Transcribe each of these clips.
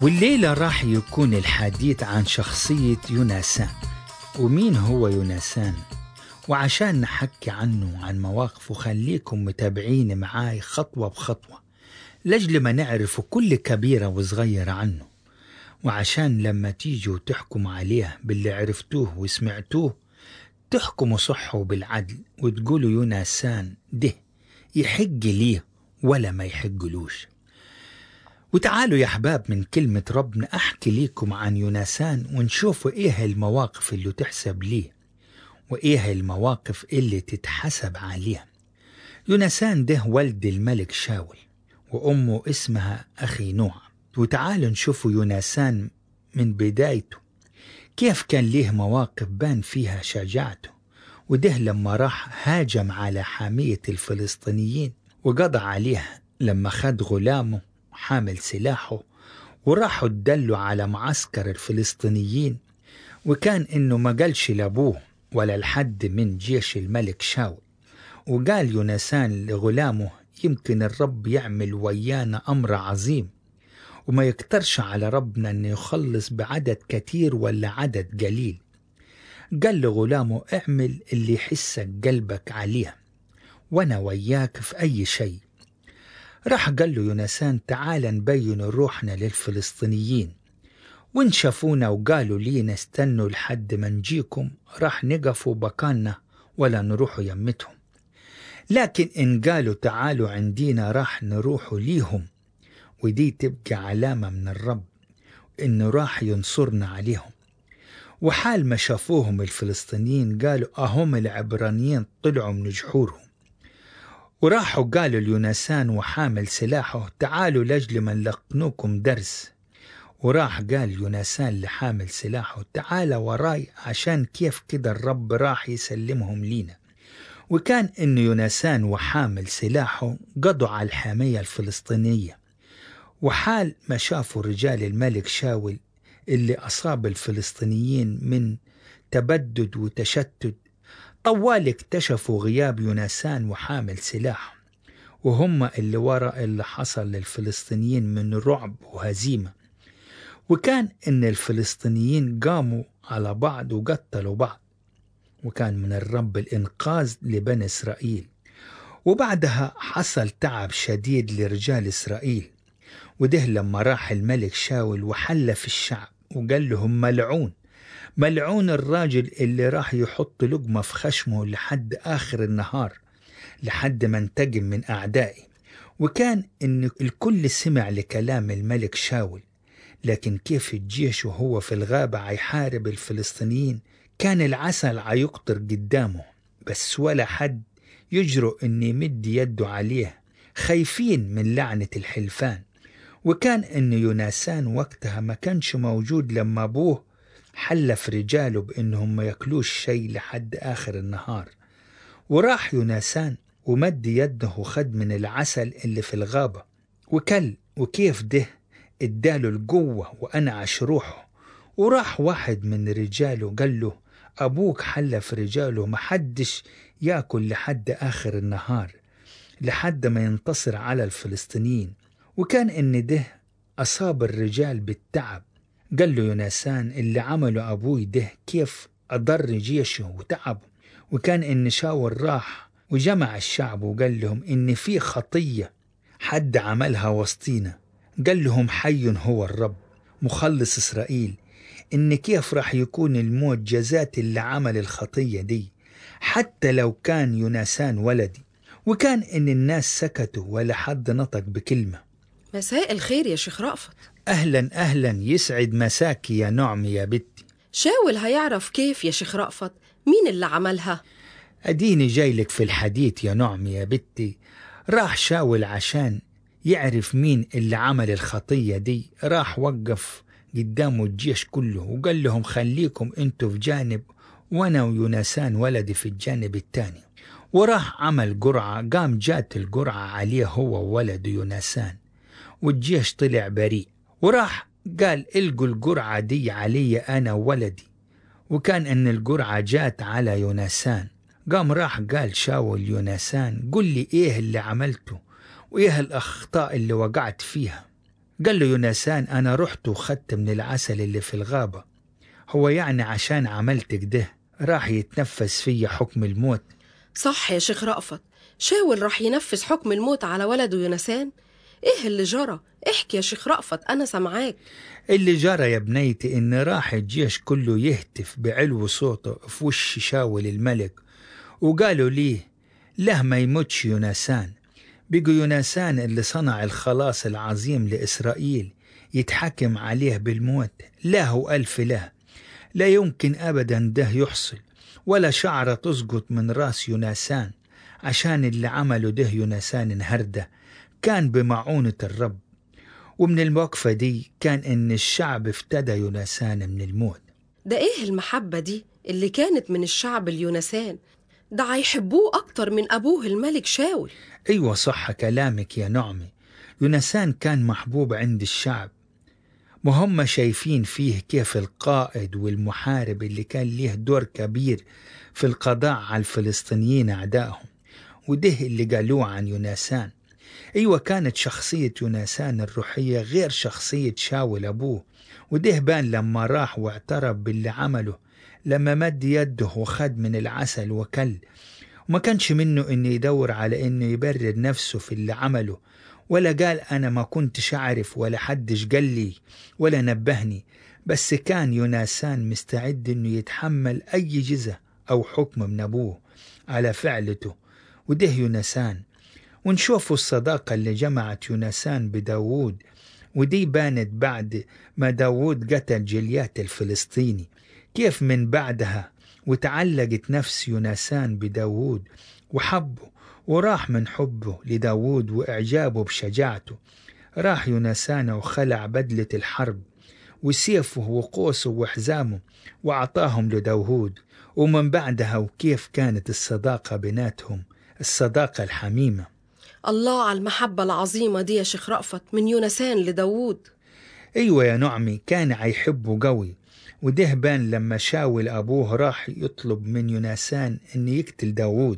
والليلة راح يكون الحديث عن شخصية يونسان ومين هو يونسان وعشان نحكي عنه وعن مواقفه خليكم متابعين معاي خطوة بخطوة لجل ما نعرف كل كبيرة وصغيرة عنه وعشان لما تيجوا تحكموا عليه باللي عرفتوه وسمعتوه تحكموا صح وبالعدل وتقولوا يونسان ده يحق ليه ولا ما يحقلوش وتعالوا يا أحباب من كلمة ربنا أحكي ليكم عن يونسان ونشوفوا إيه المواقف اللي تحسب ليه وإيه المواقف اللي تتحسب عليها يونسان ده ولد الملك شاول وأمه اسمها أخي نوع وتعالوا نشوفوا يونسان من بدايته كيف كان ليه مواقف بان فيها شجاعته وده لما راح هاجم على حامية الفلسطينيين وقضى عليها لما خد غلامه حامل سلاحه وراحوا اتدلوا على معسكر الفلسطينيين وكان انه ما قالش لابوه ولا لحد من جيش الملك شاول وقال يونسان لغلامه يمكن الرب يعمل ويانا امر عظيم وما يكترش على ربنا انه يخلص بعدد كتير ولا عدد قليل قال لغلامه اعمل اللي يحسك قلبك عليه وانا وياك في اي شيء راح قال له يونسان تعال نبين روحنا للفلسطينيين وان شافونا وقالوا لينا استنوا لحد ما نجيكم راح نقفوا بكاننا ولا نروحوا يمتهم لكن إن قالوا تعالوا عندينا راح نروحوا ليهم ودي تبقى علامة من الرب إنه راح ينصرنا عليهم وحال ما شافوهم الفلسطينيين قالوا أهم العبرانيين طلعوا من جحورهم وراحوا قالوا اليونسان وحامل سلاحه تعالوا لجل ما نلقنوكم درس وراح قال يونسان لحامل سلاحه تعال وراي عشان كيف كده الرب راح يسلمهم لينا وكان إن يونسان وحامل سلاحه قضوا على الحامية الفلسطينية وحال ما شافوا رجال الملك شاول اللي أصاب الفلسطينيين من تبدد وتشتت طوال اكتشفوا غياب يونسان وحامل سلاح وهم اللي وراء اللي حصل للفلسطينيين من رعب وهزيمة وكان إن الفلسطينيين قاموا على بعض وقتلوا بعض وكان من الرب الإنقاذ لبني إسرائيل وبعدها حصل تعب شديد لرجال إسرائيل وده لما راح الملك شاول وحل في الشعب وقال لهم ملعون ملعون الراجل اللي راح يحط لقمة في خشمه لحد آخر النهار لحد ما انتقم من أعدائي وكان إن الكل سمع لكلام الملك شاول لكن كيف الجيش وهو في الغابة عيحارب الفلسطينيين كان العسل عيقطر قدامه بس ولا حد يجرؤ إن يمد يده عليه خايفين من لعنة الحلفان وكان إن يونسان وقتها ما كانش موجود لما أبوه حلف رجاله بإنهم ما ياكلوش شيء لحد آخر النهار وراح يونسان ومد يده وخد من العسل اللي في الغابة وكل وكيف ده اداله القوة وأنعش روحه وراح واحد من رجاله قال له أبوك حلف رجاله محدش ياكل لحد آخر النهار لحد ما ينتصر على الفلسطينيين وكان إن ده أصاب الرجال بالتعب قال له يونسان اللي عمله أبوي ده كيف أضر جيشه وتعبه وكان إن شاور راح وجمع الشعب وقال لهم إن في خطية حد عملها وسطينا قال لهم حي هو الرب مخلص إسرائيل إن كيف راح يكون الموت جزات اللي عمل الخطية دي حتى لو كان يونسان ولدي وكان إن الناس سكتوا ولا حد نطق بكلمة مساء الخير يا شيخ رأفت أهلا أهلا يسعد مساكي يا نعم يا بنتي شاول هيعرف كيف يا شيخ رأفت مين اللي عملها أديني جايلك في الحديث يا نعم يا بنتي راح شاول عشان يعرف مين اللي عمل الخطية دي راح وقف قدامه الجيش كله وقال لهم خليكم انتوا في جانب وانا ويونسان ولدي في الجانب الثاني وراح عمل قرعة قام جات القرعة عليه هو وولده يونسان والجيش طلع بريء وراح قال القوا القرعة دي علي أنا وولدي وكان أن القرعة جات على يونسان قام راح قال شاول يونسان قل لي إيه اللي عملته وإيه الأخطاء اللي وقعت فيها قال له يونسان أنا رحت وخدت من العسل اللي في الغابة هو يعني عشان عملت كده راح يتنفس فيا حكم الموت صح يا شيخ رأفت شاول راح ينفذ حكم الموت على ولده يونسان ايه اللي جرى احكي يا شيخ رأفت انا سامعاك اللي جرى يا بنيتي إن راح الجيش كله يهتف بعلو صوته في وش شاول الملك وقالوا ليه له ما يموتش يونسان بقوا يونسان اللي صنع الخلاص العظيم لإسرائيل يتحكم عليه بالموت له ألف له لا يمكن أبدا ده يحصل ولا شعرة تسقط من راس يونسان عشان اللي عمله ده يونسان النهارده كان بمعونة الرب ومن الموقفة دي كان إن الشعب افتدى يونسان من الموت ده ايه المحبة دي اللي كانت من الشعب اليونسان ده هيحبوه أكتر من أبوه الملك شاول أيوة صح كلامك يا نعمي يونسان كان محبوب عند الشعب وهم شايفين فيه كيف القائد والمحارب اللي كان ليه دور كبير في القضاء على الفلسطينيين أعدائهم وده اللي قالوه عن يونسان أيوة كانت شخصية يونسان الروحية غير شخصية شاول أبوه وده بان لما راح واعترف باللي عمله لما مد يده وخد من العسل وكل وما كانش منه انه يدور على انه يبرر نفسه في اللي عمله ولا قال انا ما كنتش اعرف ولا حدش قال لي ولا نبهني بس كان يونسان مستعد انه يتحمل اي جزء او حكم من ابوه على فعلته وده يونسان ونشوفوا الصداقة اللي جمعت يونسان بداوود ودي بانت بعد ما داوود قتل جليات الفلسطيني كيف من بعدها وتعلقت نفس يونسان بداوود وحبه وراح من حبه لداوود وإعجابه بشجاعته راح يونسان وخلع بدلة الحرب وسيفه وقوسه وحزامه وأعطاهم لداوود ومن بعدها وكيف كانت الصداقة بيناتهم الصداقة الحميمة الله على المحبة العظيمة دي يا شيخ رأفت من يونسان لداوود أيوة يا نعمي كان هيحبه قوي وده بان لما شاول أبوه راح يطلب من يونسان أن يقتل داوود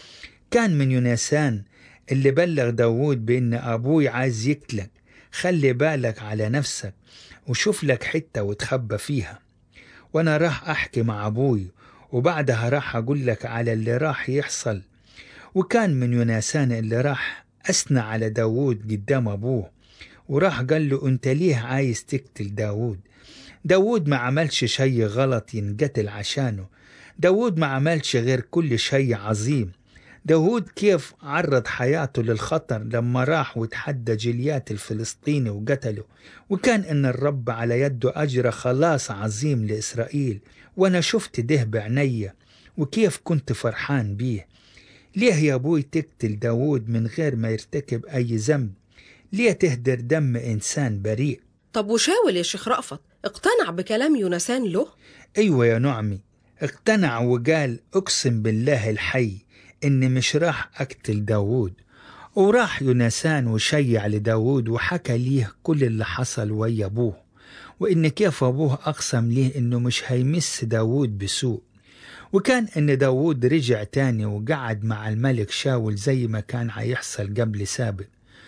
كان من يونسان اللي بلغ داوود بأن أبوي عايز يقتلك خلي بالك على نفسك وشوف لك حتة وتخبى فيها وأنا راح أحكي مع أبوي وبعدها راح أقول لك على اللي راح يحصل وكان من يونسان اللي راح أثنى على داوود قدام أبوه وراح قال له أنت ليه عايز تقتل داوود داوود ما عملش شيء غلط ينقتل عشانه داوود ما عملش غير كل شيء عظيم داوود كيف عرض حياته للخطر لما راح وتحدى جليات الفلسطيني وقتله وكان ان الرب على يده اجرى خلاص عظيم لاسرائيل وانا شفت ده بعينيا وكيف كنت فرحان بيه ليه يا ابوي تقتل داوود من غير ما يرتكب اي ذنب ليه تهدر دم انسان بريء طب وشاول يا شيخ رأفت اقتنع بكلام يونسان له ايوه يا نعمي اقتنع وقال اقسم بالله الحي اني مش راح اقتل داوود وراح يونسان وشيع لداوود وحكى ليه كل اللي حصل ويا ابوه وان كيف ابوه اقسم ليه انه مش هيمس داوود بسوء وكان ان داوود رجع تاني وقعد مع الملك شاول زي ما كان هيحصل قبل سابق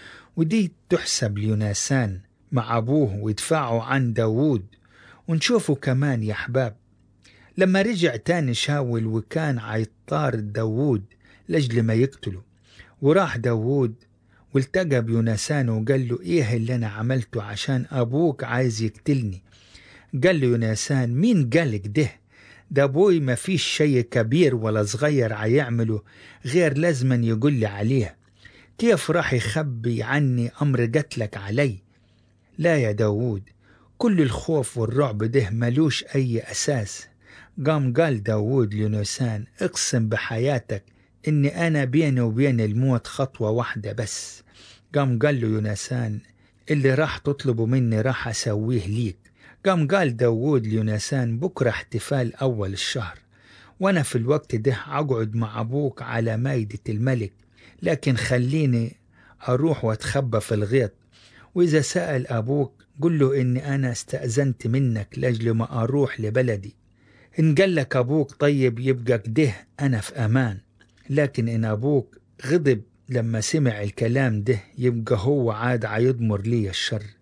ودي تحسب ليونسان مع أبوه ويدفعوا عن داوود ونشوفوا كمان يا أحباب لما رجع تاني شاول وكان عيطارد داوود لأجل ما يقتله وراح داوود والتقى بيونسان وقال له إيه اللي أنا عملته عشان أبوك عايز يقتلني قال له يونسان مين قالك ده ده أبوي ما فيش شيء كبير ولا صغير عيعمله غير لازما يقول لي عليه كيف راح يخبي عني أمر قتلك علي لا يا داوود كل الخوف والرعب ده ملوش أي أساس قام قال داوود لنوسان اقسم بحياتك إني أنا بيني وبين الموت خطوة واحدة بس قام قال له يونسان اللي راح تطلبه مني راح أسويه ليك قام قال داوود ليونسان بكرة احتفال أول الشهر وأنا في الوقت ده أقعد مع أبوك على مائدة الملك لكن خليني أروح وأتخبى في الغيط وإذا سأل أبوك قل له إني أنا استأذنت منك لأجل ما أروح لبلدي إن قال لك أبوك طيب يبقى كده أنا في أمان لكن إن أبوك غضب لما سمع الكلام ده يبقى هو عاد عيضمر لي الشر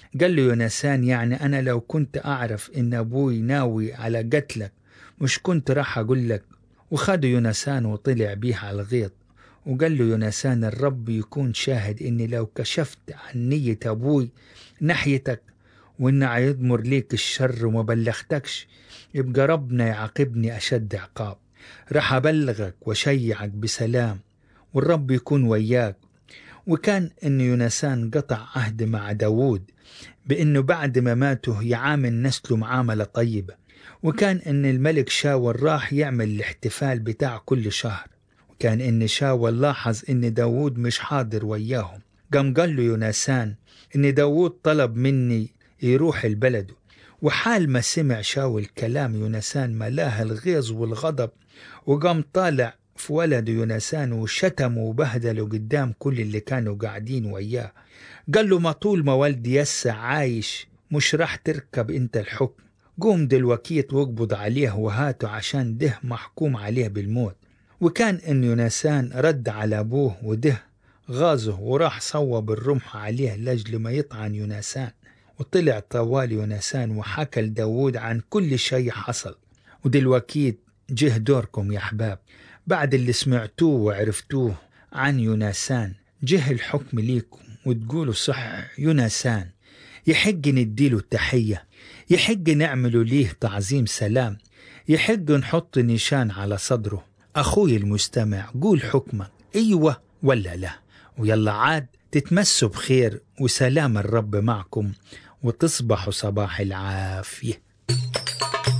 قال له يونسان يعني أنا لو كنت أعرف إن أبوي ناوي على قتلك مش كنت راح أقول لك وخده يونسان وطلع بيه على الغيط وقال له يونسان الرب يكون شاهد إني لو كشفت عن نية أبوي ناحيتك وإنه هيضمر ليك الشر وما بلغتكش يبقى ربنا يعاقبني أشد عقاب راح أبلغك وشيعك بسلام والرب يكون وياك وكان إن يونسان قطع عهد مع داوود بإنه بعد ما ماته يعامل نسله معاملة طيبة وكان إن الملك شاول راح يعمل الاحتفال بتاع كل شهر وكان إن شاول لاحظ إن داوود مش حاضر وياهم قام قال له يونسان إن داوود طلب مني يروح البلد وحال ما سمع شاول كلام يونسان ملاه الغيظ والغضب وقام طالع في ولده يونسان وشتمه وبهدله قدام كل اللي كانوا قاعدين وياه قال له ما طول ما والدي يسا عايش مش راح تركب انت الحكم قوم دلوكيت واقبض عليه وهاته عشان ده محكوم عليه بالموت وكان ان يونسان رد على ابوه وده غازه وراح صوب الرمح عليه لاجل ما يطعن يونسان وطلع طوال يونسان وحكى لداود عن كل شيء حصل ودلوكيت جه دوركم يا أحباب بعد اللي سمعتوه وعرفتوه عن يونسان جه الحكم ليكم وتقولوا صح يونسان يحق نديله التحية يحق نعمله ليه تعظيم سلام يحق نحط نشان على صدره أخوي المستمع قول حكمك أيوة ولا لا ويلا عاد تتمسوا بخير وسلام الرب معكم وتصبحوا صباح العافيه